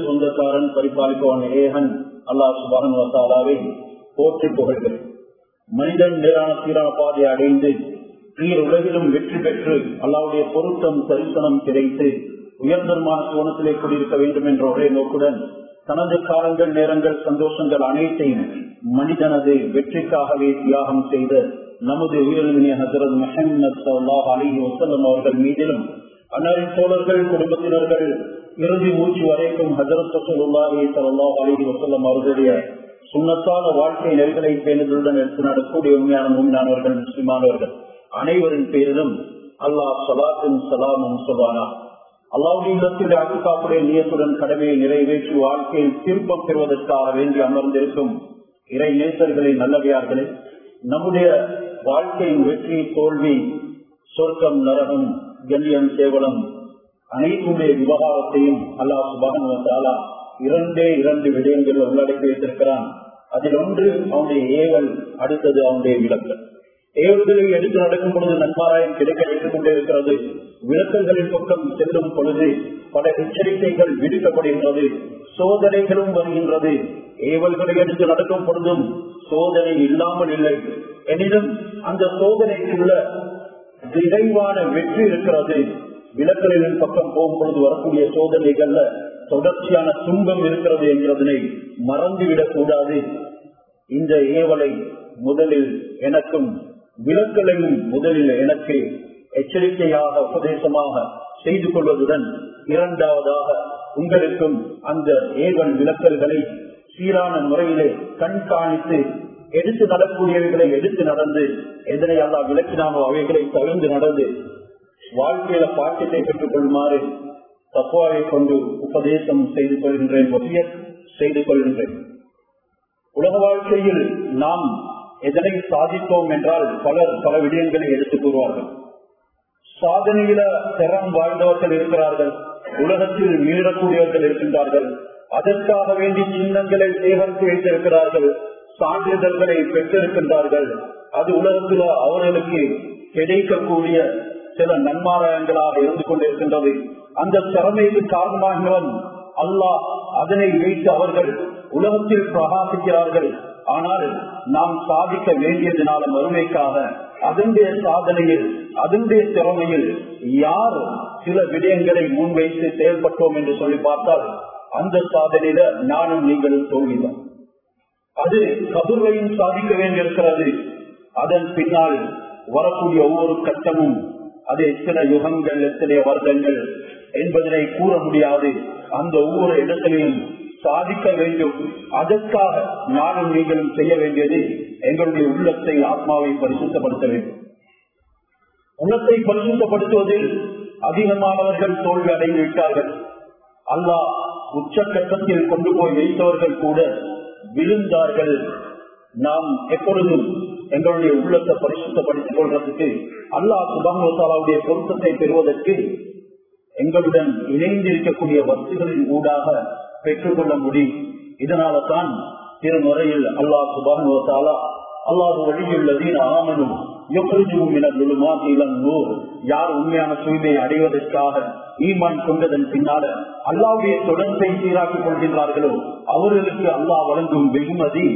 சொந்தக்காரன் பரிபாலிப்பவன் ஏகன் அல்லாஹ் சுபான் வசாலாவை போற்றி புகழ்கிறேன் மனிதன் நேரான சீரான பாதை அடைந்து நீர் உலகிலும் வெற்றி பெற்று அல்லாவுடைய பொருத்தம் தரிசனம் கிடைத்து உயர்ந்தமான கோணத்திலே குடியிருக்க வேண்டும் என்ற ஒரே நோக்குடன் தனது காலங்கள் நேரங்கள் சந்தோஷங்கள் அனைத்தையும் மனிதனது வெற்றிக்காகவே தியாகம் செய்த நமது உயிரிழந்த ஹசரத் மஹமத் சல்லாஹ் அலி வசல்லம் அவர்கள் மீதிலும் அன்னாரின் தோழர்கள் குடும்பத்தினர்கள் இறுதி மூச்சு வரைக்கும் ஹசரத் சல்லாஹி சல்லாஹ் அலி வசல்லம் அவர்களுடைய சுண்ணத்தான வாழ்க்கை நெறிகளை பேணுதலுடன் எடுத்து நடக்கூடிய உண்மையான உண்மையானவர்கள் முஸ்லிமானவர்கள் அனைவரின் பேரிலும் அல்லாஹ் சலாத்தின் சலாமும் சொல்வானா அல்லாவுடைய இல்லத்தில் அக்குக்காப்புடைய நியத்துடன் கடமையை நிறைவேற்றி வாழ்க்கையில் திருப்பம் பெறுவதற்காக வேண்டி அமர்ந்திருக்கும் இறை நேசர்களை நல்லவையார்களே நம்முடைய வாழ்க்கையின் வெற்றி தோல்வி சொர்க்கம் நரகம் கண்ணியம் சேவலம் அனைத்துடைய விவகாரத்தையும் அல்லாஹ் சுபகன் வந்தாலா இரண்டே இரண்டு விடயங்கள் உள்ளடக்கி வைத்திருக்கிறான் அதில் ஒன்று அவனுடைய ஏவல் அடுத்தது அவனுடைய விளக்கல் ஏவுகளை எடுத்து நடக்கும் பொழுது நன்மாராயம் கிடைக்க வைத்துக் கொண்டே இருக்கிறது விளக்கங்களின் பக்கம் செல்லும் பொழுது பல எச்சரிக்கைகள் விடுக்கப்படுகின்றது சோதனைகளும் வருகின்றது ஏவல்களை எடுத்து நடக்கும் பொழுதும் சோதனை இல்லாமல் இல்லை எனினும் அந்த சோதனைக்குள்ள விரைவான வெற்றி இருக்கிறது விளக்கலின் பக்கம் போகும் பொழுது வரக்கூடிய சோதனைகள்ல தொடர்ச்சியான துன்பம் இருக்கிறது என்கிறதனை மறந்துவிடக் கூடாது இந்த ஏவலை முதலில் எனக்கும் விளக்கலையும் முதலில் எனக்கு எச்சரிக்கையாக உபதேசமாக செய்து கொள்வதுடன் இரண்டாவதாக உங்களுக்கும் அந்த ஏவல் விளக்கல்களை சீரான முறையிலே கண்காணித்து எடுத்து நடக்கூடியவைகளை எடுத்து நடந்து எதனை அல்லா விளக்கினானோ அவைகளை தவிர்த்து நடந்து வாழ்க்கையில பாக்கியத்தை பெற்றுக் கொள்ளுமாறு தப்புவாவை கொண்டு உபதேசம் செய்து கொள்கின்றேன் வசியத் செய்து கொள்கின்றேன் உலக வாழ்க்கையில் நாம் எதனை சாதித்தோம் என்றால் பலர் பல விடயங்களை எடுத்துக் கூறுவார்கள் சாதனையில திறம் வாழ்ந்தவர்கள் இருக்கிறார்கள் உலகத்தில் மீறக்கூடியவர்கள் இருக்கின்றார்கள் அதற்காக வேண்டி சின்னங்களை சேகரித்து வைத்திருக்கிறார்கள் சான்றிதழ்களை பெற்றிருக்கின்றார்கள் அது உலகத்தில் அவர்களுக்கு கிடைக்கக்கூடிய சில நன்மாராயங்களாக இருந்து கொண்டிருக்கின்றது அந்த திறமைக்கு காரணமாகிறவன் அல்லாஹ் அதனை வைத்து அவர்கள் உலகத்தில் பிரகாசிக்கிறார்கள் ஆனால் நாம் சாதிக்க வேண்டியதனால மறுமைக்காக அதனுடைய சாதனையில் அதனுடைய திறமையில் யார் சில விடயங்களை முன்வைத்து செயல்பட்டோம் என்று சொல்லி பார்த்தால் அந்த சாதனையில நானும் நீங்களும் தோல்விதான் அது கபுர்வையும் சாதிக்க வேண்டியிருக்கிறது அதன் பின்னால் வரக்கூடிய ஒவ்வொரு கட்டமும் அது எத்தனை யுகங்கள் எத்தனை வருடங்கள் என்பதனை கூற முடியாது அந்த ஒவ்வொரு இடத்திலையும் சாதிக்க வேண்டும் அதற்காக நானும் நீங்களும் செய்ய வேண்டியது எங்களுடைய உள்ளத்தை ஆத்மாவை பரிசுத்தப்படுத்த வேண்டும் உள்ளத்தை பரிசுத்தப்படுத்துவதில் அதிகமானவர்கள் தோல்வி அடைந்து விட்டார்கள் அல்லாஹ் உச்சக்கட்டத்தில் கொண்டு போய் வைத்தவர்கள் கூட விழுந்தார்கள் நாம் எப்பொழுதும் எங்களுடைய உள்ளத்தை பரிசுத்தப்படுத்திக் கொள்றதுக்கு அல்லாஹ் சுபாமுடைய பொருத்தத்தை பெறுவதற்கு எங்களுடன் இணைந்திருக்கக்கூடிய வசதிகளின் ஊடாக பெற்றுக்கொள்ள முடியும் இதனால தான் திருமுறையில் அல்லாஹ் சுபானுவத்தாலா அல்லாஹ் வழியுள்ளதின் ஆமனும் யார் உண்மையான தூய்மையை அடைவதற்காக ஈமான் கொண்டதன் பின்னால அல்லாவுடைய தொடர்பை சீராக்கிக் கொள்கின்றார்களோ அவர்களுக்கு அல்லாஹ் வழங்கும் வெகுமதி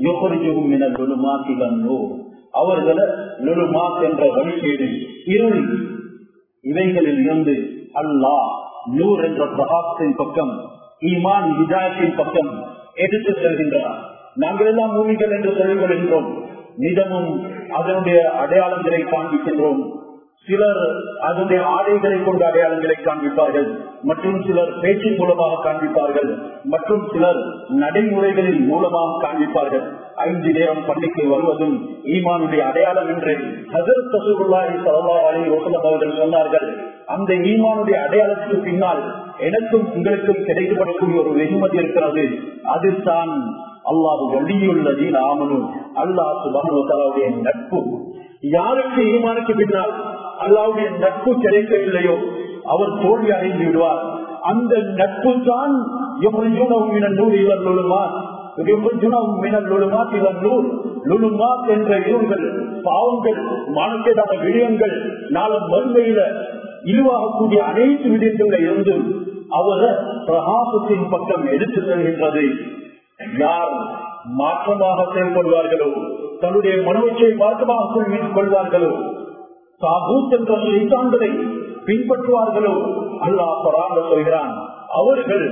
அவர்களை நுழுமாத் என்ற வழிகேடு இருள் இவைகளில் இருந்து அல்லாஹ் நூர் என்ற பிரகாசத்தின் பக்கம் ஈமான் விஜயத்தின் பக்கம் எடுத்து செல்கின்றார் நாங்கள் எல்லாம் மூமிகள் என்று சொல்லிக் கொள்கின்றோம் நிதமும் அதனுடைய அடையாளங்களை காண்பிக்கின்றோம் சிலர் அதனுடைய ஆடைகளை கொண்ட அடையாளங்களை காண்பிப்பார்கள் மற்றும் சிலர் பேச்சின் மூலமாக காண்பிப்பார்கள் மற்றும் சிலர் நடைமுறைகளின் மூலமாக காண்பிப்பார்கள் ஐந்து நேரம் பள்ளிக்கு வருவதும் ஈமானுடைய அடையாளம் என்று ஹசரத் தசூருல்லாஹி சல்லா அலி வசலம் அவர்கள் சொன்னார்கள் அந்த ஈமானுடைய அடையாளத்துக்கு பின்னால் எனக்கும் உங்களுக்கும் கிடைக்கப்படக்கூடிய ஒரு வெகுமதி இருக்கிறது அதுதான் அல்லாஹ் வழியுள்ளது நாமனும் அல்லாஹ் சுபானுடைய நட்பு யாருக்கு ஈமானுக்கு பின்னால் அல்லாவுடைய நட்பு கிடைக்கவில்லையோ அவர் தோல்வி அடைந்து விடுவார் அந்த நட்பு தான் நூறு இவர் நூலுமான் என்ற இருள்கள் பாவங்கள் மானக்கேதான விடயங்கள் நாள மறுமையில இழிவாகக்கூடிய அனைத்து விடயங்கள்ல இருந்தும் அவர் பிரகாசத்தின் பக்கம் எடுத்து செல்கின்றது யார் மாற்றமாக செயல்படுவார்களோ தன்னுடைய மனோச்சை மாற்றமாக கொள்வார்களோ சாகூத் என்ற சைத்தான்களை பின்பற்றுவார்களோ அல்லாஹ் பராக சொல்கிறான் அவர்கள்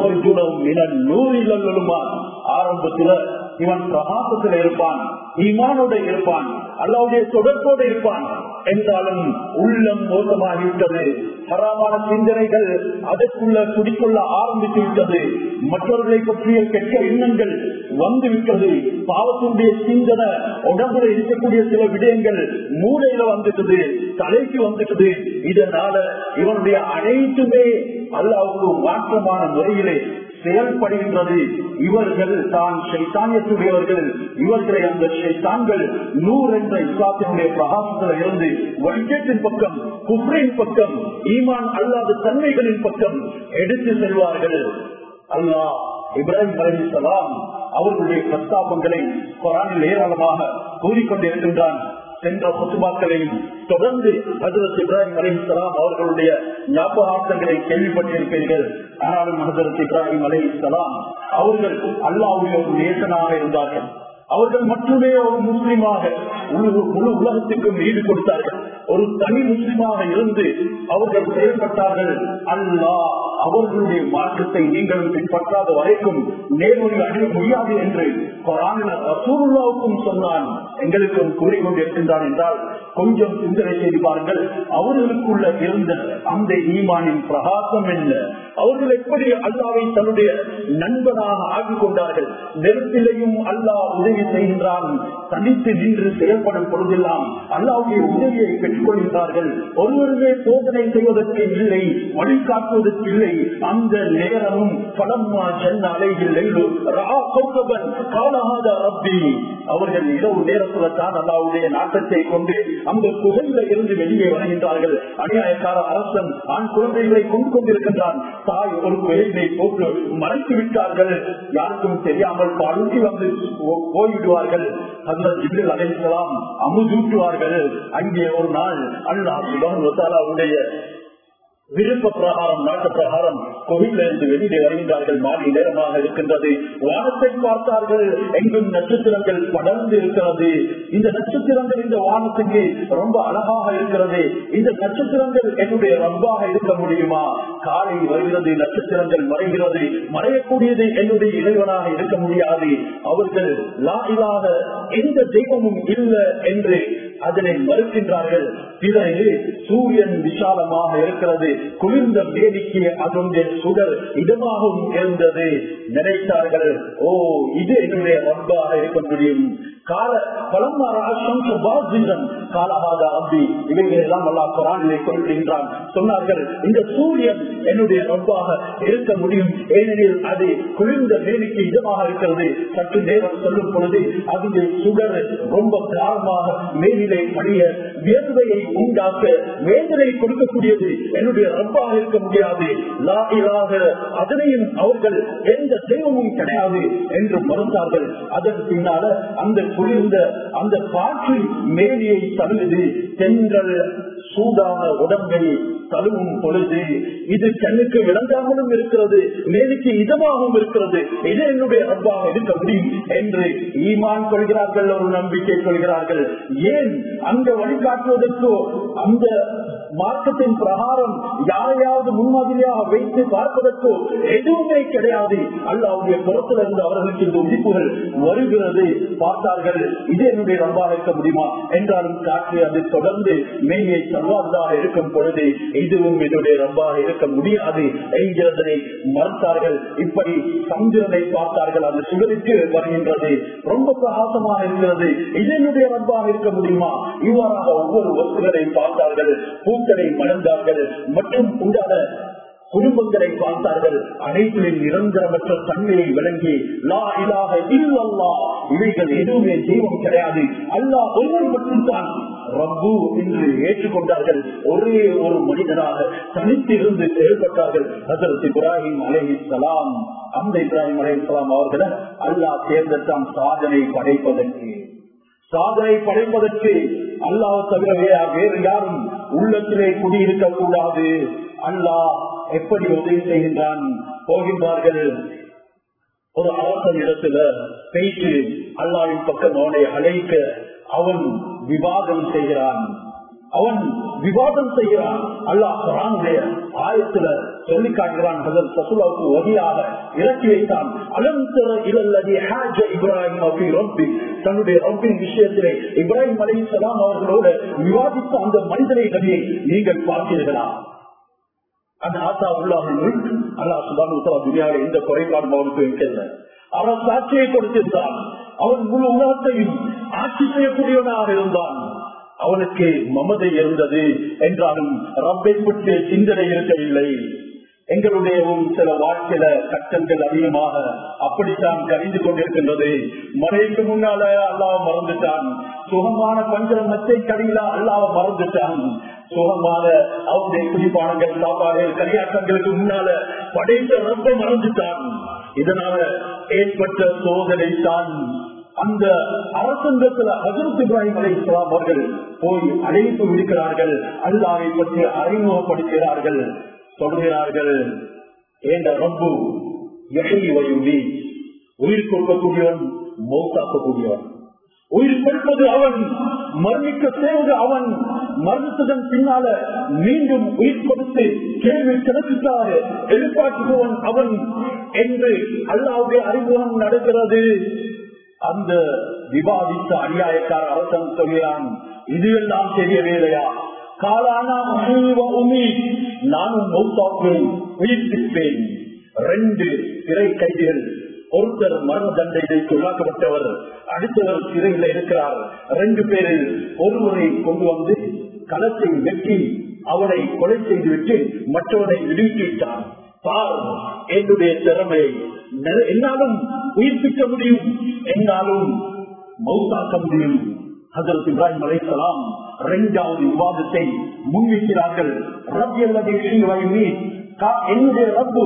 ஆரம்பத்தில் இவன் பிரகாசத்தில் இருப்பான் ஈமானோட இருப்பான் அல்லாவுடைய தொடர்போடு இருப்பான் என்றாலும் உள்ளம் மோசமாகிவிட்டது ஹராமான சிந்தனைகள் அதற்குள்ள குடிக்கொள்ள ஆரம்பித்து விட்டது மற்றவர்களை பற்றிய கெட்ட எண்ணங்கள் வந்துவிட்டது பாவத்தினுடைய சிந்தனை உடம்புல இருக்கக்கூடிய சில விடயங்கள் மூளையில வந்துட்டது தலைக்கு வந்துட்டது இதனால இவனுடைய அனைத்துமே அல்லாவுக்கு மாற்றமான முறையிலே செயல்படுகின்றது இவர்கள் தான் சைத்தானியத்துடையவர்கள் இவர்களை அந்த சைத்தான்கள் நூறு என்ற இஸ்லாத்தினுடைய பிரகாசத்தில் இருந்து வழிகேட்டின் பக்கம் குப்ரின் பக்கம் ஈமான் அல்லாத தன்மைகளின் பக்கம் எடுத்து செல்வார்கள் அல்லாஹ் இப்ராஹிம் அலிசலாம் அவர்களுடைய பிரஸ்தாபங்களை குரானில் ஏராளமாக கூறிக்கொண்டிருக்கின்றான் சென்ற குத்துபாக்களையும் தொடர்ந்து ஹசரத் இப்ராஹிம் அலிசலாம் அவர்களுடைய ஞாபகார்த்தங்களை கேள்விப்பட்டிருப்பீர்கள் ஆனாலும் ஹசரத் இப்ராஹிம் அலிசலாம் அவர்கள் அல்லாவுடைய ஒரு நேசனாக இருந்தார்கள் அவர்கள் மட்டுமே ஒரு முஸ்லிமாக முழு உலகத்துக்கும் ஈடு கொடுத்தார்கள் ஒரு தனி முஸ்லிமாக இருந்து அவர்கள் செயல்பட்டார்கள் அல்லாஹ் அவர்களுடைய மாற்றத்தை நீங்களும் பின்பற்றாத வரைக்கும் நேர்வழி அடைய முடியாது என்று ரசூலுல்லாவுக்கும் சொன்னான் எங்களுக்கும் கூறிக்கொண்டிருக்கின்றான் என்றால் கொஞ்சம் சிந்தனை செய்து பாருங்கள் அவர்களுக்குள்ள இருந்த அந்த ஈமானின் பிரகாசம் என்ன அவர்கள் எப்படி அல்லாவை தன்னுடைய நண்பனாக ஆக்கிக் கொண்டார்கள் நெருப்பிலையும் அல்லாஹ் உதவி செய்கின்றான் தனித்து நின்று செயல்படும் பொழுதெல்லாம் அல்லாவுடைய உதவியை பெற்றுக் கொள்கின்றார்கள் ஒருவருமே சோதனை செய்வதற்கு இல்லை வழிகாட்டுவதற்கு இல்லை அந்த நேரமும் பலம்மா சென்ன அலைகள் காலகாத ரப்பி அவர்கள் இரவு நேரத்துல தான் அல்லாவுடைய நாட்டத்தை கொண்டு அந்த குகையில இருந்து வெளியே வருகின்றார்கள் அநியாயக்கார அரசன் ஆண் குழந்தைகளை கொண்டு கொண்டிருக்கின்றான் தாய் ஒரு குகையினை போட்டு மறைத்து விட்டார்கள் யாருக்கும் தெரியாமல் பழுங்கி வந்து போய்விடுவார்கள் அந்த ஜிபில் அலைக்கலாம் அமுதூட்டுவார்கள் அங்கே ஒரு நாள் அல்லாஹ் சுபான் விருப்ப பிரகாரம் நாட்டு பிரகாரம் கோவில இருந்து வெளியே வருகின்றார்கள் மாலை நேரமாக இருக்கின்றது வானத்தை பார்த்தார்கள் எங்கும் நட்சத்திரங்கள் படர்ந்து இருக்கிறது இந்த நட்சத்திரங்கள் இந்த வானத்துக்கு ரொம்ப அழகாக இருக்கிறது இந்த நட்சத்திரங்கள் என்னுடைய ரப்பாக இருக்க முடியுமா காலை வருகிறது நட்சத்திரங்கள் மறைகிறது மறையக்கூடியது என்னுடைய இறைவனாக இருக்க முடியாது அவர்கள் லா இல்லாத எந்த தெய்வமும் இல்லை என்று அதனை மறுக்கின்றார்கள் பிறகு சூரியன் விசாலமாக இருக்கிறது குளிர்ந்த வேடிக்கை அதனுடைய சுடர் இதமாகவும் இருந்தது நினைத்தார்கள் ஓ இது என்னுடைய ரப்பாக இருக்க முடியும் கால காலமாக அம்பி இவைகள் எல்லாம் அல்லா குரானிலே குறிப்பிடுகின்றான் சொன்னார்கள் இந்த சூரியன் என்னுடைய ரப்பாக இருக்க முடியும் ஏனெனில் அது குளிர்ந்த வேடிக்கை இதமாக இருக்கிறது சற்று நேரம் சொல்லும் பொழுது அதனுடைய சுடர் ரொம்ப காரணமாக மேலிலே பணிய வேர்வையை உண்டாக்க வேதனை கொடுக்கக்கூடியது என்னுடைய ரப்பாக இருக்க முடியாது லா இலாக அதனையும் அவர்கள் எந்த தெய்வமும் கிடையாது என்று மறுத்தார்கள் அதன் பின்னால அந்த குளிர்ந்த அந்த காற்று மேலியை தழுவுது தென்றல் சூடான உடம்பை தழுவும் பொழுது இது கண்ணுக்கு விளங்காமலும் இருக்கிறது மேலுக்கு இதமாகவும் இருக்கிறது இது என்னுடைய ரப்பாக இருக்க முடியும் என்று ஈமான் கொள்கிறார்கள் ஒரு நம்பிக்கை கொள்கிறார்கள் ஏன் அங்க வழிகாட்டுவதற்கோ அந்த மார்க்கத்தின் பிரகாரம் யாரையாவது முன்மாதிரியாக வைத்து பார்ப்பதற்கோ எதுவுமே கிடையாது அல்லாவுடைய புறத்தில் இருந்து அவர்களுக்கு இந்த உதிப்புகள் வருகிறது பார்த்தார்கள் இது என்னுடைய ரப்பாக இருக்க முடியுமா என்றாலும் காற்று அது தொடர்ந்து மேயை சல்வாதாக இருக்கும் பொழுது இதுவும் என்னுடைய ரப்பாக இருக்க முடியாது என்கிறதனை மறுத்தார்கள் இப்படி சந்திரனை பார்த்தார்கள் அந்த சுகருக்கு வருகின்றது ரொம்ப பிரகாசமாக இருக்கிறது இது என்னுடைய ரப்பாக இருக்க முடியுமா இவ்வாறாக ஒவ்வொரு வஸ்துகளை பார்த்தார்கள் பூக்களை மணந்தார்கள் மற்றும் உண்டான குடும்பங்களை பார்த்தார்கள் அனைத்திலும் நிரந்தரமற்ற தன்மையை விளங்கி லா இலாக இல்லல்லா இவைகள் எதுவுமே தெய்வம் கிடையாது அல்லாஹ் ஒருவர் மட்டும்தான் ரப்பு என்று ஏற்றுக்கொண்டார்கள் ஒரே ஒரு மனிதனாக தனித்திருந்து செயல்பட்டார்கள் ஹசரத் இப்ராஹிம் அலஹி சலாம் அந்த இப்ராஹிம் அலஹி சலாம் அவர்களை அல்லாஹ் தேர்ந்தெடுத்தான் சாதனை படைப்பதற்கு சாதனை படைப்பதற்கு அல்லாஹ் தவிர வேறு யாரும் உள்ளத்திலே குடியிருக்க கூடாது அல்லாஹ் எப்படி உதவி செய்கின்றான் போகின்றார்கள் ஒரு அரசன் இடத்துல பேச்சு அல்லாவின் பக்கம் அவனை அழைக்க அவன் விவாதம் செய்கிறான் அவன் விவாதம் செய்கிறான் அல்லாஹ் குரானுடைய ஆயத்துல சொல்லி காட்டுகிறான் ஹசரத் சசுலாவுக்கு வகையாக இறக்கி வைத்தான் அலம் தர இலல்லதி ஹாஜ இப்ராஹிம் அப்படி ரப்பி தன்னுடைய ரப்பின் விஷயத்திலே இப்ராஹிம் அலி சலாம் அவர்களோடு விவாதித்த அந்த மனிதனை நபியை நீங்கள் பார்த்தீர்களா அந்த ஆசா உள்ளார்கள் அல்லா சுபான் உத்தரா துணியாவில் எந்த குறைபாடும் அவனுக்கு வைக்கல அவன் சாட்சியை கொடுத்திருந்தான் அவன் முழு உலகத்தையும் ஆட்சி செய்யக்கூடியவனாக இருந்தான் அவனுக்கு மமதை இருந்தது என்றாலும் ரப்பை பற்றிய சிந்தனை இருக்கவில்லை எங்களுடையவும் சில வாழ்க்கையில கட்டங்கள் அதிகமாக அப்படித்தான் கழிந்து கொண்டிருக்கின்றது மழைக்கு முன்னால அல்லாஹ் மறந்துட்டான் சுகமான பஞ்சரமத்தை கடிலா அல்லாஹ் மறந்துட்டான் சுகமான அவருடைய குடிப்பானங்கள் சாப்பாடுகள் கல்யாணங்களுக்கு முன்னால படைத்த ரொம்ப மறந்துட்டான் இதனால ஏற்பட்ட சோதனை தான் அந்த அரசாங்கத்துல ஹசரத் இப்ராஹிம் அலி இஸ்லாம் அவர்கள் போய் அழைப்பு விடுக்கிறார்கள் அல்லாவை பற்றி அறிமுகப்படுத்துகிறார்கள் சொல்கிறார்கள் ஏண்ட ரப்பு எகை வயுவி உயிர் கொடுக்கக்கூடியவன் மௌத்தாக்கக்கூடியவன் உயிர் கொடுப்பது அவன் மரணிக்க செய்வது அவன் மரணத்துடன் பின்னால மீண்டும் உயிர் கொடுத்து கேள்வி கிடத்துக்காக எழுப்பாற்றுபவன் அவன் என்று அல்லாவுடைய அறிமுகம் நடக்கிறது அந்த விவாதித்த அநியாயக்கார அரசன் சொல்கிறான் இது எல்லாம் தெரிய வேலையா காலானா உமி நானும் மௌத்தாப்பேன் உயிர்ப்பிப்பேன் ரெண்டு சிறை கைதிகள் ஒருத்தர் மரண தண்டனை சொல்லாக்கப்பட்டவர் அடுத்தவர் சிறையில் இருக்கிறார் ரெண்டு பேரில் ஒருவரை கொண்டு வந்து களத்தை வெட்டி அவனை கொலை செய்துவிட்டு மற்றவனை விடுவித்து விட்டார் பார் என்னுடைய திறமை என்னாலும் உயிர்ப்பிக்க முடியும் என்னாலும் மௌத்தாக்க முடியும் ஹசரத் இப்ராஹிம் அலைசலாம் இரண்டாவது விவாதத்தை முன்வைக்கிறார்கள் ரப் அல்லது என்னுடைய ரப்பு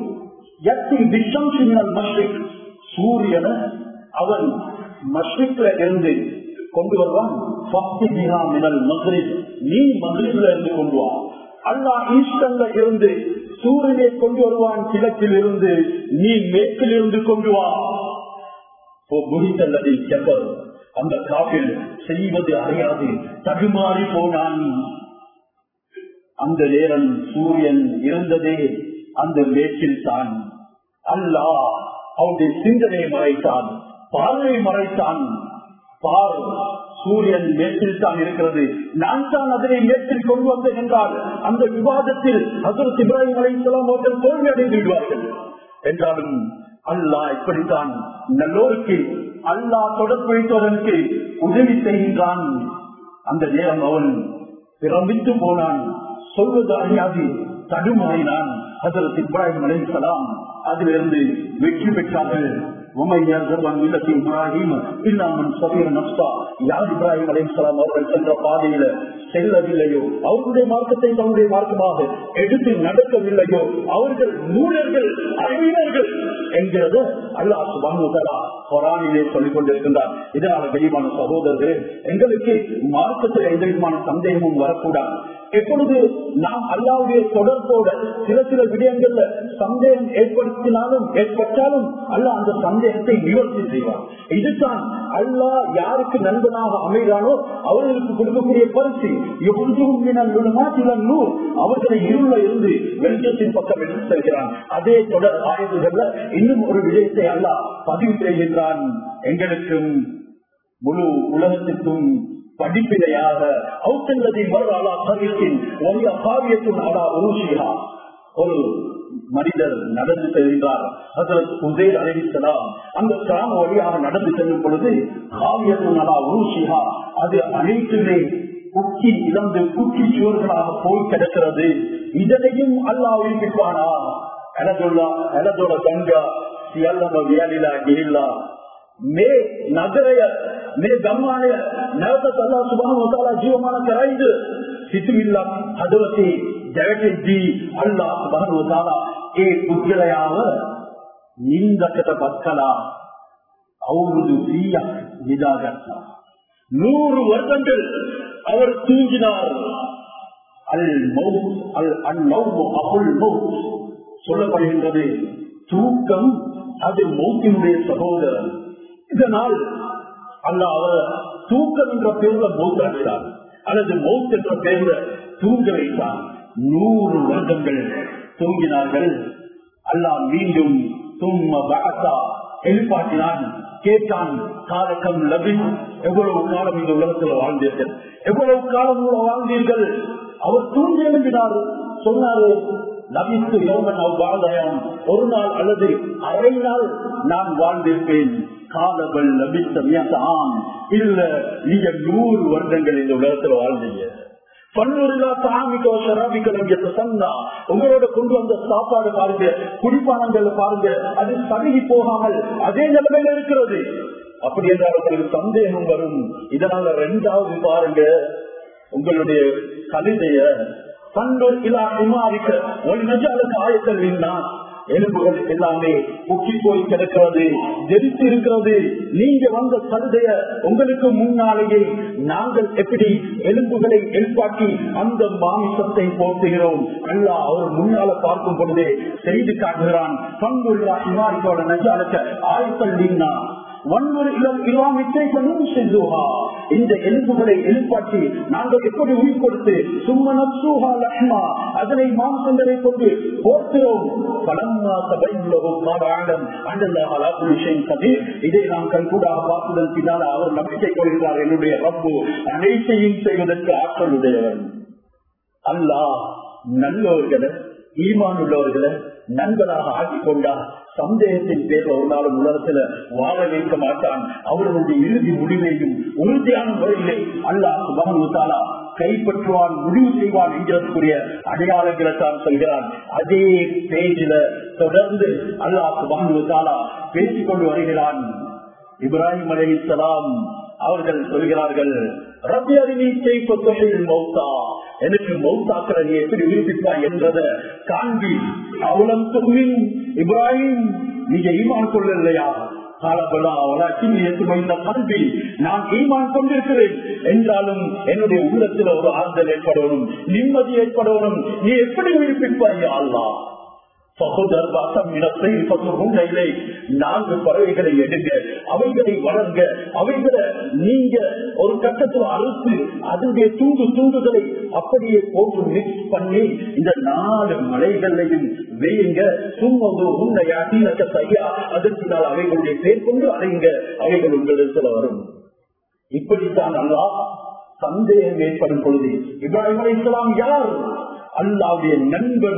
சூரியன அவன் மஷ்ரிக்ல இருந்து கொண்டு வருவான் நீ மதுரில இருந்து கொண்டு வா அல்லா ஈஸ்டன்ல இருந்து சூரியனை கொண்டு வருவான் கிழக்கில் இருந்து நீ மேற்கில் இருந்து கொண்டு வா செப்பல் அந்த காப்பில் செய்வது அறியாது தகுமாறி போனான் அந்த நேரம் சூரியன் இருந்ததே அந்த மேற்கில் தான் அல்லா அவருடைய சிந்தனையை மறைத்தான் பார்வையை மறைத்தான் பார் சூரியன் மேற்கில் தான் இருக்கிறது நான் தான் அதனை மேற்கில் கொண்டு வந்தேன் என்றால் அந்த விவாதத்தில் ஹசரத் இப்ராஹிம் அலைசலாம் அவர்கள் தோல்வி அடைந்து விடுவார்கள் என்றாலும் அல்லாஹ் இப்படித்தான் நல்லோருக்கு அல்லாஹ் தொடர்பு வைத்தவர்களுக்கு உதவி செய்கின்றான் அந்த நேரம் அவன் பிரமித்து போனான் சொல்வது அறியாது தடுமாறினான் ஹசரத் இப்ராஹிம் அலைசலாம் அதிலிருந்து வெற்றி பெற்றார்கள் அவர்கள் சென்ற பாதையில செல்லவில்லையோ அவர்களுடைய மார்க்கத்தை தன்னுடைய மார்க்கமாக எடுத்து நடக்கவில்லையோ அவர்கள் மூலர்கள் அறிவினர்கள் என்கிறது அல்லாஹ் சுபானுதலா கொரானிலே சொல்லிக் கொண்டிருக்கின்றார் இதனால கனிமான சகோதரர்கள் எங்களுக்கு மார்க்கத்தில் எந்த விதமான சந்தேகமும் வரக்கூடாது எப்பொழுது நாம் அல்லாவுடைய தொடர்போட சில சில விடயங்கள்ல சந்தேகம் ஏற்படுத்தினாலும் ஏற்பட்டாலும் அல்ல அந்த சந்தேகத்தை நிவர்த்தி செய்வார் இதுதான் அல்லாஹ் யாருக்கு நண்பனாக அமைகிறானோ அவர்களுக்கு கொடுக்கக்கூடிய பரிசு நூல் அவர்களை இருள இருந்து வெளிச்சத்தின் பக்கம் எடுத்து செல்கிறான் அதே தொடர் ஆய்வுகள்ல இன்னும் ஒரு விடயத்தை அல்லாஹ் பதிவு செய்கின்றான் எங்களுக்கும் முழு உலகத்திற்கும் படிப்பினையாக அவுத்தல்லதை மறுநாளா கவியத்தின் ஒன்றிய காவியத்தின் அடா உருஷியா ஒரு மனிதர் நடந்து செல்கின்றார் உதேர் அறிவித்தலாம் அந்த கிராம வழியாக நடந்து செல்லும் பொழுது காவியத்தின் அடா உருஷியா அது அனைத்துமே குக்கி இழந்து குக்கி சுவர்களாக போய் கிடக்கிறது இதனையும் அல்லா உயிர்ப்பிப்பானா எனதுள்ளா எனதோட கங்கா සියල්ලම වියලිලා ගිහිල්ලා මේ නගරය මේ ගම්මානය නැවත අල්ලා සුබ්හානහු වතාලා ජීවමාන කරයිද සිතුවිල්ලක් හදවතේ දැවටෙද්දී අල්ලා සුබ්හානහු වතාලා ඒ පුද්ගලයාව නින්දකට පත් කළා අවුරුදු 100ක් නිදාගත්තා நூறு வருடங்கள் அவர் தூங்கினார் அல் மவுத் அல் அந்நவு அகுல் மவுத் சொல்லப்படுகின்றது தூக்கம் அது மௌத்தினுடைய சகோதரன் இதனால் அல்ல அவர் தூக்கம் என்ற பேர்ல மௌத்தாகிறார் அல்லது மௌத் என்ற பேர்ல தூங்க வைத்தார் நூறு வருடங்கள் தூங்கினார்கள் அல்லாஹ் மீண்டும் தும்ம பகத்தா எழுப்பாட்டினான் கேட்டான் காலக்கம் லபி எவ்வளவு காலம் இந்த உலகத்தில் வாழ்ந்தீர்கள் எவ்வளவு காலம் வாழ்ந்தீர்கள் அவர் தூங்கி எழுந்தினார் சொன்னாரு நபித்து யோமன் அவ்வாதயம் ஒரு நாள் அல்லது அரை நாள் நான் வாழ்ந்திருப்பேன் காலங்கள் நபித்த ஆம் இல்ல நீங்க நூறு வருடங்கள் இந்த உலகத்தில் வாழ்ந்தீங்க உங்களோட கொண்டு வந்த சாப்பாடு பாருங்க குடிப்பானங்கள் பாருங்க அது தகுதி போகாமல் அதே நிலைமையில இருக்கிறது அப்படி என்றால் உங்களுக்கு சந்தேகம் வரும் இதனால ரெண்டாவது பாருங்க உங்களுடைய கவிதைய பண்டோர் இலா இமாரிக்க ஒரு நஜாலுக்கு ஆயத்தல் நின்றான் எலும்புகள் எல்லாமே முக்கி போய் கிடக்கிறது ஜெரித்து இருக்கிறது நீங்க வந்த கழுதைய உங்களுக்கு முன்னாலேயே நாங்கள் எப்படி எலும்புகளை எழுப்பாக்கி அந்த மாமிசத்தை போட்டுகிறோம் அல்லா அவர் முன்னால பார்க்கும் பொழுதே செய்து காட்டுகிறான் பங்குள்ளா இமாரிக்கோட நஜாலுக்கு ஆயத்தல் நின்னா வன்முறை இளம் இல்லாமிட்டை செல்லுவா இந்த எலும்புகளை எழுப்பாட்டி நாங்கள் எப்படி உயிர் கொடுத்து சும்மனூஹா லக்ஷ்மா அதனை மாம்சங்களை கொண்டு போர்க்கிறோம் பலம்மா சபையுள்ளவும் ஆடம் அண்டல்லாஹலா விஷயம் கதி இதை நாம் கண்கூடாக பார்ப்பதன் பின்னால் அவர் நம்பிக்கை கொள்கிறார் என்னுடைய ரப்பு அனைத்தையும் செய்வதற்கு ஆற்றல் உடையவன் அல்லாஹ் நல்லவர்களை ஈமான் உள்ளவர்களை நண்பராக ஆக்கிக் கொண்டார் சந்தேகத்தின் பேர் ஒரு நாளும் உலகத்துல வாழ வைக்க மாட்டான் அவர்களுடைய இறுதி முடிவையும் உறுதியான முறையிலே அல்லாஹ் சுபானுத்தாலா கைப்பற்றுவான் முடிவு செய்வான் என்கிறதுக்குரிய அடையாளங்களை தான் சொல்கிறான் அதே பேஜில தொடர்ந்து அல்லாஹ் சுபானுத்தாலா பேசிக் கொண்டு வருகிறான் இப்ராஹிம் அலி இஸ்லாம் அவர்கள் சொல்கிறார்கள் ரபி அறிவி மௌத்தா எனக்கு மௌத்தாக்குறது எப்படி உயிர்ப்பிப்பாய் என்றத காண்பி அவலம் தொகுவின் இப்ராஹிம் நீங்க ஈமான் கொள்ளலையா கல்வி நான் ஈமான் கொண்டிருக்கிறேன் என்றாலும் என்னுடைய உள்ளத்தில் ஒரு ஆறுதல் ஏற்படணும் நிம்மதி ஏற்படணும் நீ எப்படி உயிர்ப்பிப்பாய் அல்லா நான்கு பறவைகளை எடுங்க அவைகளை வளர்ங்க அவைகளை நீங்க ஒரு கட்டத்தில் அறுத்து அதனுடைய துண்டு துண்டுகளை அப்படியே போட்டு மிக்ஸ் பண்ணி இந்த நாலு மலைகளையும் வெய்யுங்க சும்மது உன்னை அசீனக்க செய்யா அதற்கு நாள் அவைகளுடைய பேர் கொண்டு அடைங்க அவைகள் உங்களிடத்துல வரும் இப்படித்தான் அல்லா சந்தேகம் ஏற்படும் பொழுது இப்ராஹிம் அலி இஸ்லாம் யார் அல்லாவுடைய நண்பன்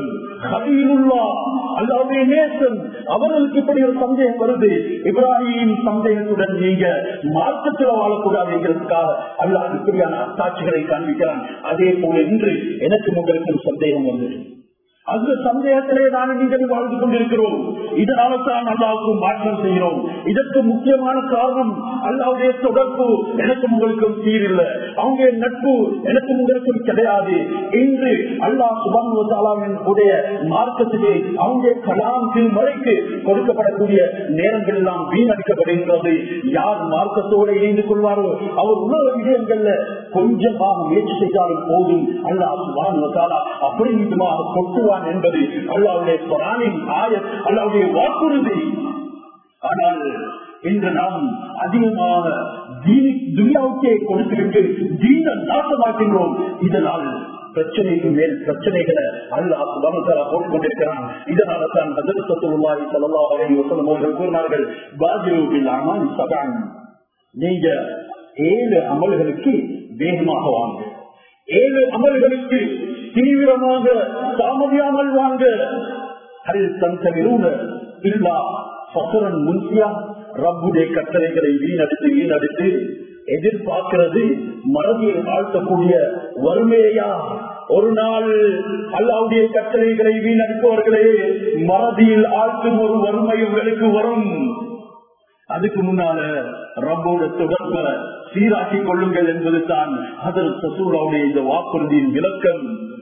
அல்லாவுடைய நேசன் அவர்களுக்கு இப்படி ஒரு சந்தேகம் வருது இப்ராஹிம் சந்தேகத்துடன் நீங்க மார்க்கத்தில் வாழக்கூடாது என்கிறதுக்காக அல்லாஹ் இப்படியான அத்தாட்சிகளை காண்பிக்கிறான் அதே போல இன்று எனக்கு உங்களுக்கு சந்தேகம் வந்தது அந்த சந்தேகத்திலே நான் நீங்கள் வாழ்ந்து கொண்டிருக்கிறோம் இதனால தான் அல்லாவுக்கு மாற்றம் செய்கிறோம் இதற்கு முக்கியமான காரணம் அல்லாவுடைய தொடர்பு எனக்கும் உங்களுக்கும் சீரில்லை அவங்க நட்பு எனக்கும் உங்களுக்கும் கிடையாது இன்று அல்லாஹ் சுபான் உடைய மார்க்கத்திலே அவங்க கலாம் மறைக்கு கொடுக்கப்படக்கூடிய நேரங்கள் எல்லாம் வீணடிக்கப்படுகின்றது யார் மார்க்கத்தோடு இணைந்து கொள்வாரோ அவர் உலக விஷயங்கள்ல கொஞ்சமாக முயற்சி செய்தாலும் போதும் அல்லாஹ் சுபான் அப்படி மீதுமாக கொட்டுவார் செய்வான் என்பது அல்லாவுடைய குரானின் ஆய அல்லாவுடைய வாக்குறுதி ஆனால் இன்று நாம் அதிகமாக துனியாவுக்கே கொடுத்துவிட்டு தீன நாசமாக்கின்றோம் இதனால் பிரச்சனைக்கு மேல் பிரச்சனைகளை அல்லாஹ் சுபானுத்தாரா போட்டுக் கொண்டிருக்கிறான் இதனால தான் பதிலத்துள்ளாய் சலல்லா அலை வசலம் அவர்கள் கூறினார்கள் பாஜிரோவில் அமான் சகான் நீங்க ஏழு அமல்களுக்கு வேகமாக வாங்க ஏழு அமல்களுக்கு தீவிரமாக தாமதியாமல் வாங்க அல் தந்தவிரூன இல்லா பசரன் முன்சியா ரப்புடைய கட்டளைகளை வீணடித்து வீணடித்து எதிர்பார்க்கிறது மறதியை ஆழ்த்தக்கூடிய வறுமையா ஒரு நாள் அல்லாவுடைய கட்டளைகளை வீணடிப்பவர்களே மறதியில் ஆழ்த்தும் ஒரு வறுமை உங்களுக்கு வரும் அதுக்கு முன்னால ரப்போட தொடர்ப சீராக்கிக் கொள்ளுங்கள் என்பது தான் அதர் சசூராவுடைய இந்த வாக்குறுதியின் விளக்கம்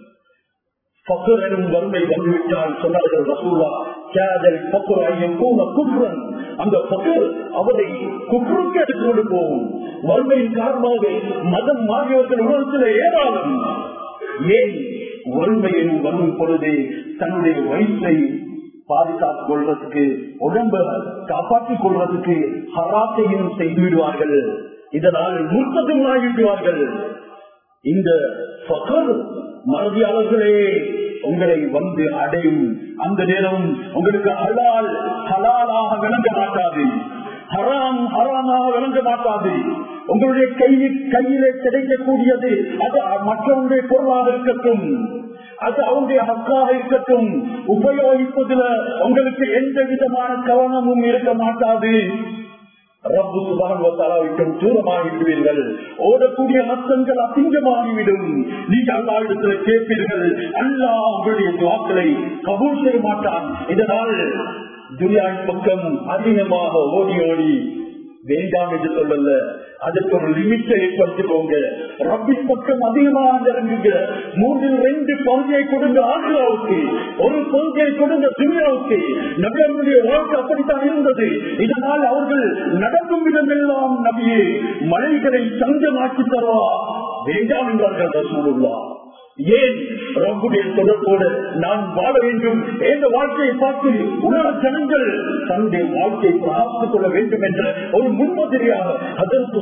பக்கர் எனும் வறுமை வந்துவிட்டால் சொன்னார்கள் ரசூலா கேதல் பக்கர் ஐயம் போன குற்றன் அந்த பக்கர் அவரை குற்றுக்கு எடுத்துக்கொண்டு போகும் வறுமையின் காரணமாக மதம் மாறியவர்கள் உலகத்தில் ஏறாலும் ஏன் வறுமையில் வரும் பொழுது தன்னுடைய வயிற்றை பாதுகாத்துக் கொள்வதற்கு உடம்ப காப்பாற்றிக் கொள்வதற்கு ஹராத்தையும் செய்து விடுவார்கள் இதனால் முற்பதும் ஆகிவிடுவார்கள் இந்த ஃபகர் மறதியாளர்களே உங்களை வந்து அடையும் அந்த நேரம் உங்களுக்கு ஹலால் ஹலாலாக விளங்க மாட்டாது ஹராம் ஹராமாக விளங்க மாட்டாது உங்களுடைய கையில் கையிலே கிடைக்கக்கூடியது அது மற்றவருடைய பொருளாக இருக்கட்டும் அது அவருடைய ஹக்காக இருக்கட்டும் உபயோகிப்பதில் உங்களுக்கு எந்த விதமான கவனமும் இருக்க மாட்டாது ரப்பு சுபான் தூரமாகிவிடுவீர்கள் ஓடக்கூடிய நஷ்டங்கள் அசிங்கமாகிவிடும் நீங்க அல்லா இடத்துல கேட்பீர்கள் அல்லா உங்களுடைய துவாக்களை கபூல் செய்ய மாட்டான் இதனால் துனியாவின் பக்கம் அதிகமாக ஓடி ஓடி வேண்டாம் என்று சொல்லல அதற்கு ஒரு லிமிட்டை ஏற்படுத்திக்கோங்க ரப்பின் பக்கம் அதிகமாக இறங்குங்க மூன்றில் ரெண்டு பகுதியை கொடுங்க ஆசிராவுக்கு ஒரு பகுதியை கொடுங்க துனியாவுக்கு நபியர்களுடைய வாழ்க்கை அப்படித்தான் இருந்தது இதனால் அவர்கள் நடக்கும் விதமெல்லாம் நபியே மலைகளை சஞ்சமாக்கி தருவா வேண்டாம் என்றார்கள் ரசூலுல்லா ஏன் ரப்புடைய தொடர்போடு நான் வாழ வேண்டும் எந்த வாழ்க்கையை பார்த்து உலக ஜனங்கள் தன்னுடைய வாழ்க்கையை பிரார்த்தித்துக் கொள்ள வேண்டும் என்ற ஒரு முன்மாதிரியாக அதற்கு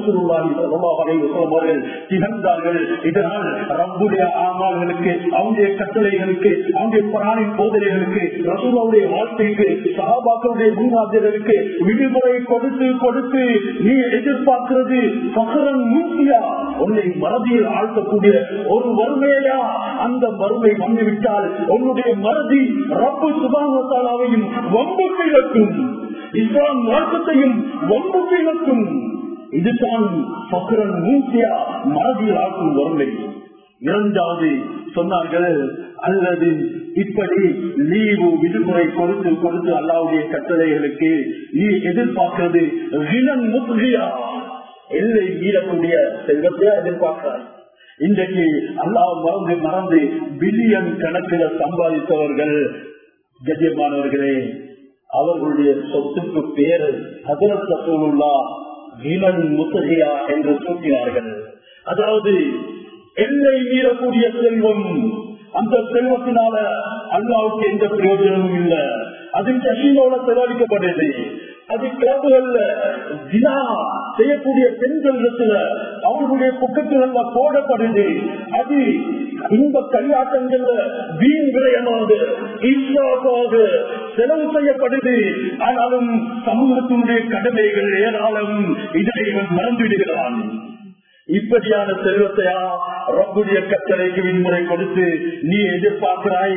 அவர்கள் திகழ்ந்தார்கள் இதனால் ரப்புடைய ஆமால்களுக்கு அவனுடைய கட்டளைகளுக்கு அவனுடைய பிராணின் போதனைகளுக்கு ரசூலாவுடைய வாழ்க்கைக்கு சகாபாக்களுடைய முன்மாதிரிகளுக்கு விடுமுறை கொடுத்து கொடுத்து நீ எதிர்பார்க்கிறது பகரன் மூர்த்தியா உன்னை மறதியில் ஆழ்த்தக்கூடிய ஒரு வறுமையா அந்த வறுமை வந்துவிட்டால் உன்னுடைய மறதி ரப்பு சுபாமத்தாலாவையும் வம்புக்கு இழக்கும் இஸ்லாம் மார்க்கத்தையும் வம்புக்கு இழக்கும் இதுதான் பக்ரன் மூசியா மறதியில் ஆக்கும் வறுமை இரண்டாவது சொன்னார்கள் அல்லது இப்படி லீவு விடுமுறை கொடுத்து கொடுத்து அல்லாவுடைய கட்டளைகளுக்கு நீ எதிர்பார்க்கிறது ரினன் முத்ரியா எல்லை மீறக்கூடிய செல்வத்தையா எதிர்பார்க்கிறாய் இன்றைக்கு அல்லாஹ் மறந்து மறந்து பில்லியன் கணக்கில் சம்பாதித்தவர்கள் கஜமானவர்களே அவர்களுடைய சொத்துக்கு பேரு ஹதரத் ரசூலுல்லா விலன் முத்தகையா என்று சூட்டினார்கள் அதாவது எல்லை மீறக்கூடிய செல்வம் அந்த செல்வத்தினால அல்லாவுக்கு எந்த பிரயோஜனமும் இல்லை அது கஷீனோட செலவழிக்கப்படுது அது கிளப்புகள்ல தினா செய்யக்கூடிய பெண்களிடத்துல அவர்களுடைய பக்கத்துல போடப்படுது அது இந்த கையாட்டங்கள்ல வீண் விரயமாக ஈஸ்வராக செலவு செய்யப்படுது ஆனாலும் சமூகத்தினுடைய கடமைகள் ஏராளம் இதை இவன் மறந்து விடுகிறான் இப்படியான செல்வத்தையா ரப்புடைய கட்டளைக்கு விண்முறை கொடுத்து நீ எதிர்பார்க்கிறாய்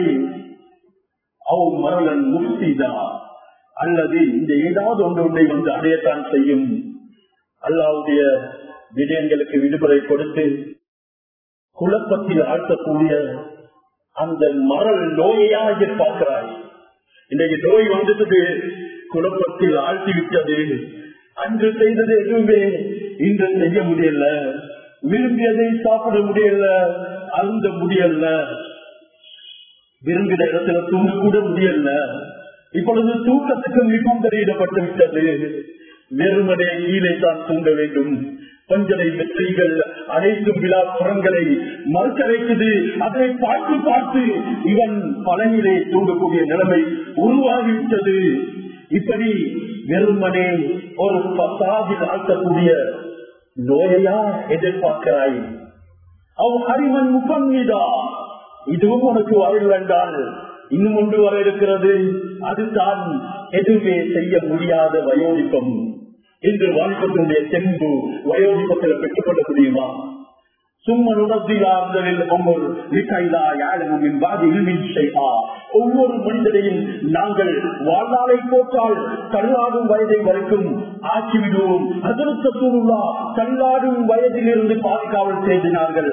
அவ் மரலன் முக்திதா அல்லது இந்த ஏதாவது ஒன்று ஒன்றை வந்து அடையத்தான் செய்யும் அல்லாவுடைய விடயங்களுக்கு விடுமுறை கொடுத்து குழப்பத்தில் ஆழ்த்தக்கூடிய அந்த மரல் நோயா எதிர்பார்க்கிறாய் இன்றைக்கு நோய் வந்துட்டு குழப்பத்தில் ஆழ்த்தி விட்டது அன்று செய்தது எதுவுமே இன்று செய்ய முடியல விரும்பியதை சாப்பிட முடியல அருந்த முடியல விரும்பின இடத்துல தூங்க கூட முடியல இப்பொழுது தூக்கத்துக்கு நிபந்தனையிடப்பட்டு விட்டது வெறுமனே கீழே தான் தூங்க வேண்டும் பஞ்சனை வெற்றிகள் அனைத்தும் விழா புறங்களை மறுக்கரைக்குது அதை பார்த்து பார்த்து இவன் பழனிலே தூங்கக்கூடிய நிலைமை உருவாகிவிட்டது இப்படி வெறுமனே ஒரு பசாதில் ஆழ்த்தக்கூடிய நோயா எதிர்பார்க்கிறாய் அவ் அறிவன் முகம்மிதா இதுவும் உனக்கு வரல் என்றால் இன்னும் ஒன்று வர இருக்கிறது அதுதான் எதுவுமே செய்ய முடியாத வயோதிப்பம் இன்று வாழ்க்கத்தினுடைய தெம்பு வயோதிப்பத்தில் பெற்றுக் கொள்ள முடியுமா ஒவ்வொரு மனிதனையும் நாங்கள் வாழ்நாளை போட்டால் தள்ளாடும் வயதை வரைக்கும் ஆக்கிவிடுவோம் அதற்கு சூழலா தள்ளாடும் வயதில் இருந்து பாதுகாவல் செய்தினார்கள்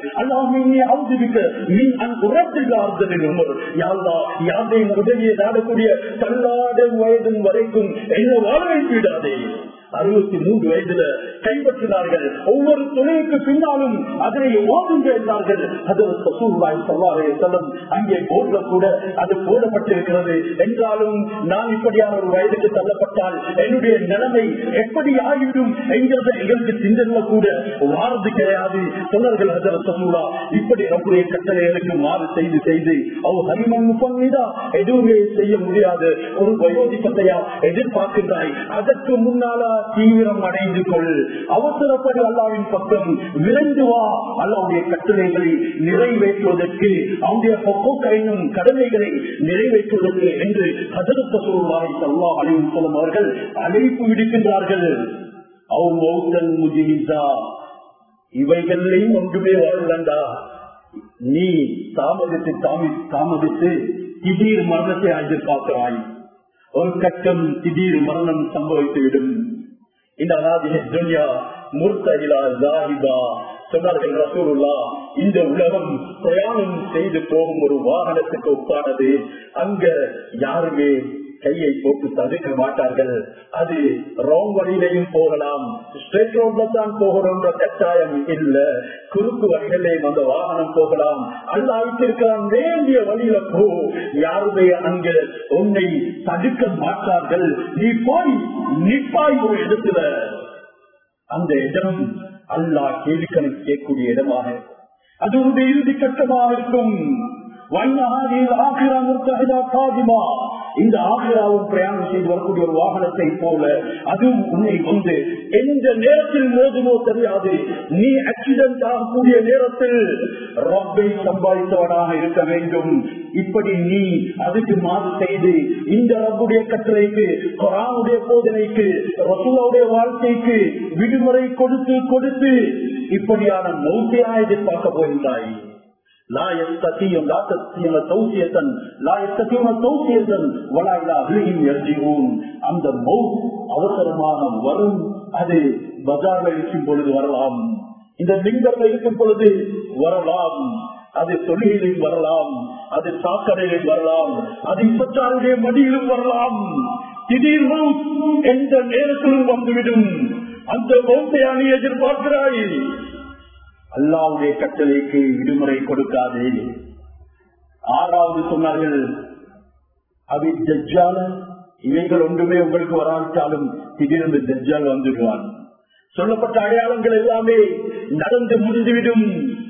யாரையும் உதவியை நாடக்கூடிய தள்ளாடும் வயதும் வரைக்கும் என்ன வாழ வைத்து விடாதே அறுபத்தி மூன்று வயதுல கைப்பற்றினார்கள் ஒவ்வொரு துணைக்கு பின்னாலும் அதனை ஓதுங்க என்றார்கள் அங்கே போர்ல கூட அது போடப்பட்டிருக்கிறது என்றாலும் நான் இப்படியான ஒரு வயதுக்கு தள்ளப்பட்டால் என்னுடைய நிலைமை எப்படி ஆகிவிடும் என்கிறத எங்களுக்கு சிந்தனை கூட வாரது கிடையாது சொன்னார்கள் ஹசரத் சசூலா இப்படி நம்முடைய கட்டளைகளுக்கு மாறு செய்து செய்து அவ ஹரிமன் முப்பன்மீதா எதுவுமே செய்ய முடியாது ஒரு வயோதிபத்தையா எதிர்பார்க்கின்றாய் அதற்கு முன்னாலா தீவிரம் அடைந்து கொள் அவசரப்படி அல்லாவின் பக்கம் விரைந்து வா அல்லாவுடைய கட்டளைகளை நிறைவேற்றுவதற்கு அவருடைய பொக்கோக்கரையும் கடமைகளை நிறைவேற்றுவதற்கு என்று ஹசரத் சசூலாய் சல்லா அலையும் சொல்லும் அவர்கள் அழைப்பு விடுக்கின்றார்கள் அவ் மௌத்தல் முஜிமிசா இவைகளையும் ஒன்றுமே வரலண்டா நீ தாமதித்து தாமி தாமதித்து திடீர் மரணத்தை எதிர்பார்க்கிறாய் ஒரு கட்டம் திடீர் மரணம் சம்பவித்துவிடும் இந்த அனாதிய துன்யா முர்த்தகிலா ஜாஹிபா சொன்னார்கள் ரசூலுல்லா இந்த உலகம் பிரயாணம் செய்து போகும் ஒரு வாகனத்துக்கு ஒப்பானது அங்க யாருமே கையை போட்டு தடுக்க மாட்டார்கள் அது ராங் வழியிலையும் போகலாம் ஸ்ட்ரெயிட் ரோட்ல தான் போகணும்ன்ற கட்டாயம் இல்ல குறுக்கு வழிகளிலேயும் அந்த வாகனம் போகலாம் அல்ல அழைத்திருக்கிறான் வேண்டிய வழியில போ யாருமே அங்க உன்னை தடுக்க மாட்டார்கள் நீ போய் நிப்பாய் ஒரு இடத்துல அந்த இடம் அல்லா கேள்விக்கணக்கு கேட்கக்கூடிய இடமாக அது ஒரு இறுதி கட்டமாக இருக்கும் இந்த ஆசிராவும் பிரயாணம் செய்து வரக்கூடிய ஒரு வாகனத்தை போல அதுவும் உன்னை வந்து எந்த நேரத்தில் மோதுமோ தெரியாது நீ ஆக்சிடென்ட் ஆகக்கூடிய நேரத்தில் ரப்பை சம்பாதித்தவனாக இருக்க வேண்டும் இப்படி நீ அதுக்கு மாறு செய்து இந்த ரப்புடைய கட்டளைக்கு கொரானுடைய போதனைக்கு ரசூலாவுடைய வாழ்க்கைக்கு விடுமுறை கொடுத்து கொடுத்து இப்படியான மௌத்தையா எதிர்பார்க்க போகின்றாய் لا يستطيعون لا تستطيعون توصية لا يستطيعون توصية ولا إلى أهلهم يرجعون அந்த மௌத் அவசரமாக வரும் அது பஜார்ல இருக்கும் பொழுது வரலாம் இந்த லிங்கர்ல இருக்கும் பொழுது வரலாம் அது தொழிலிலும் வரலாம் அது சாக்கடையிலும் வரலாம் அது இப்பச்சாருடைய மடியிலும் வரலாம் திடீர் மவுத் எந்த நேரத்திலும் வந்துவிடும் அந்த மௌத்தை அணி எதிர்பார்க்கிறாய் அல்லாவுடைய கட்டளைக்கு விடுமுறை கொடுக்காது ஆறாவது சொன்னார்கள் அவை ஜஜ்ஜால இவைகள் ஒன்றுமே உங்களுக்கு வராவிட்டாலும் திடீர்னு ஜஜ்ஜால் வந்துடுவான் சொல்லப்பட்ட அடையாளங்கள் எல்லாமே நடந்து முடிந்துவிடும்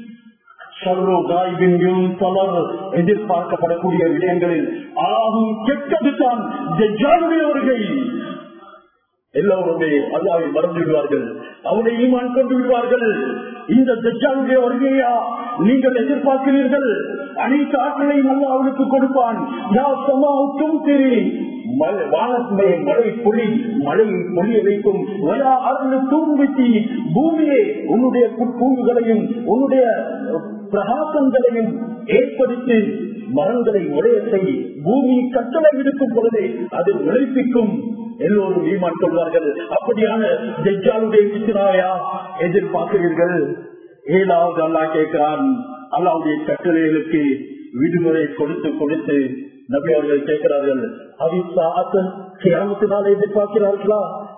எதிர்பார்க்கப்படக்கூடிய விடயங்களில் ஆகும் கெட்டது தான் ஜஜ்ஜாலுடைய வருகை எல்லோருமே அல்லாவை மறந்து விடுவார்கள் அவனை ஈமான் கொண்டு விடுவார்கள் இந்த தஜ்ஜாலுடைய வருகையா நீங்கள் எதிர்பார்க்கிறீர்கள் அனைத்து ஆற்றலையும் அல்ல அவனுக்கு கொடுப்பான் யாவும் சரி வானத்துடைய மழை பொழி மழை பொழிய வைக்கும் தூண்வித்தி பூமியே உன்னுடைய புட்பூங்குகளையும் உன்னுடைய பிரகாசங்களையும் ஏற்படுத்தி மரங்களை உடைய செய் பூமி கட்டளை விடுக்கும் பொழுதே அது விளைப்பிக்கும் எல்லோரும் ஈமான் கொள்வார்கள் அப்படியான ஜெஜாலுடைய பிச்சினாயா எதிர்பார்க்கிறீர்கள் ஏழாவது அல்லா கேட்கிறான் அல்லாவுடைய கட்டளைகளுக்கு விடுமுறை கொடுத்து கொடுத்து நபி அவர்கள் கேட்கிறார்கள் அவிசாத்தினால எதிர்பார்க்கிறார்களா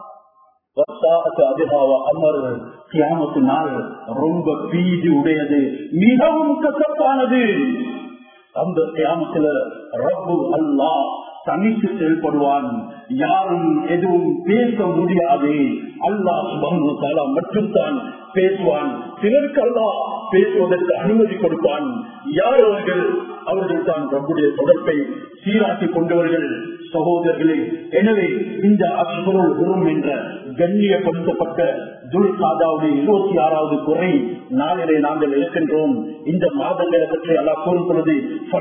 அமர் கியாமத்து நாள் ரொம்ப பீதி உடையது மிகவும் கசப்பானது அந்த கியாமத்துல ரப்பு அல்லா தனித்து செயல்படுவான் யாரும் எதுவும் பேச முடியாது அல்லா சுபானு மட்டும் தான் பேசுவான் சிலருக்கு அல்லா பேசுவதற்கு அனுமதி கொடுப்பான் யார் அவர்கள் அவர்கள் தான் ரப்புடைய தொடர்பை சீராக்கி கொண்டவர்கள் சகோதரர்களே எனவே இந்த அசுபொருள் உரும் என்ற கண்ணியப்படுத்தப்பட்ட துல்காதாவுடைய இருபத்தி ஆறாவது குறை நாளிலே நாங்கள் இருக்கின்றோம் இந்த மாதங்களை பற்றி அல்லா கூறுகிறது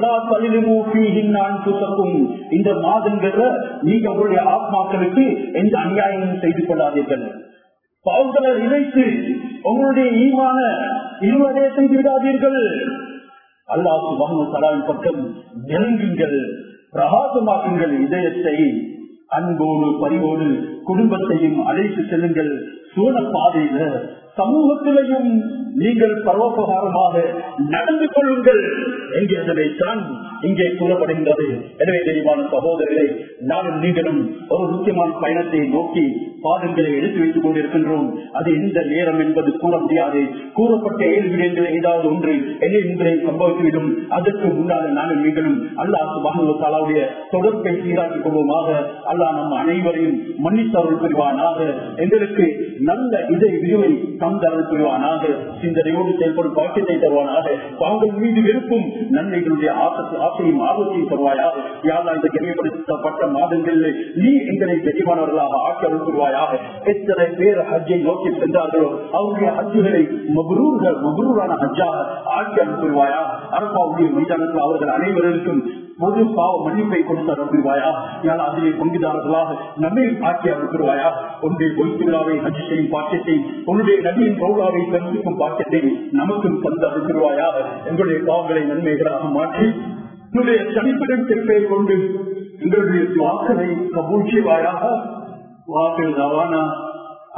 இந்த மாதங்கள்ல நீங்க உங்களுடைய ஆத்மாக்களுக்கு எந்த அநியாயமும் செய்து கொள்ளாதீர்கள் பாவங்களை இணைத்து உங்களுடைய ஈமான இருவரே செய்து விடாதீர்கள் அல்லாஹு மகமது சலாவின் பக்கம் நெருங்குங்கள் பிரகாசமாக்குங்கள் இதயத்தை அன்போடு பரிவோடு குடும்பத்தையும் அழைத்து செல்லுங்கள் சூழ பாதையில சமூகத்திலையும் நீங்கள் பரோபகாரமாக நடந்து கொள்ளுங்கள் என்கிறதைத்தான் இங்கே கூறப்படுகின்றது எனவே தெளிவான சகோதரர்களை நானும் நீங்களும் ஒரு முக்கியமான பயணத்தை நோக்கி பாதங்களை எடுத்து வைத்துக் கொண்டிருக்கின்றோம் அது எந்த நேரம் என்பது கூற முடியாது கூறப்பட்ட ஏழு விடயங்கள் ஏதாவது ஒன்று என்ன என்பதை சம்பவித்துவிடும் அதற்கு முன்னால நானும் நீங்களும் அல்லாஹ் சுபானுடைய தொடர்பை சீராக்கிக் கொள்வோமாக அல்லாஹ் நம் அனைவரையும் மன்னித்தருள் புரிவானாக எங்களுக்கு நல்ல இதை விரிவை தந்தருள் புரிவானாக சிந்தனையோடு செயல்படும் பாக்கியத்தை தருவானாக பாவங்கள் மீது விருப்பும் நன்மைகளுடைய ஆசத்து ஆசையும் ஆர்வத்தையும் தருவாயாக யாரா இந்த கெளியப்படுத்தப்பட்ட மாதங்களில் நீ எங்களை தெளிவானவர்களாக ஆக்கி அருள் புரிவாயாக எத்தனை பேர் ஹஜ்ஜை நோக்கி சென்றார்களோ அவருடைய ஹஜ்ஜுகளை மபரூர்கள் மபரூரான ஹஜ்ஜாக ஆக்கி அருள் புரிவாயா அரப்பாவுடைய மைதானத்தில் அவர்கள் அனைவருக்கும் பொது பாவ மன்னிப்பை கொடுத்து அனுப்புவாயா யார் அதிலே பங்குதாரர்களாக நம்மை ஆக்கி அனுப்புவாயா உன்னுடைய பொய்த்துவிழாவை ஹஜ் செய்யும் பாக்கியத்தை உன்னுடைய நபியின் பௌலாவை தரிசிக்கும் பாக்கியத்தை நமக்கும் தந்து அனுப்புவாயா எங்களுடைய பாவங்களை நன்மைகளாக மாற்றி உன்னுடைய தனிப்பிடம் திருப்பை கொண்டு எங்களுடைய வாக்களை கபூல் செய்வாயாக வாக்கள் ரவானா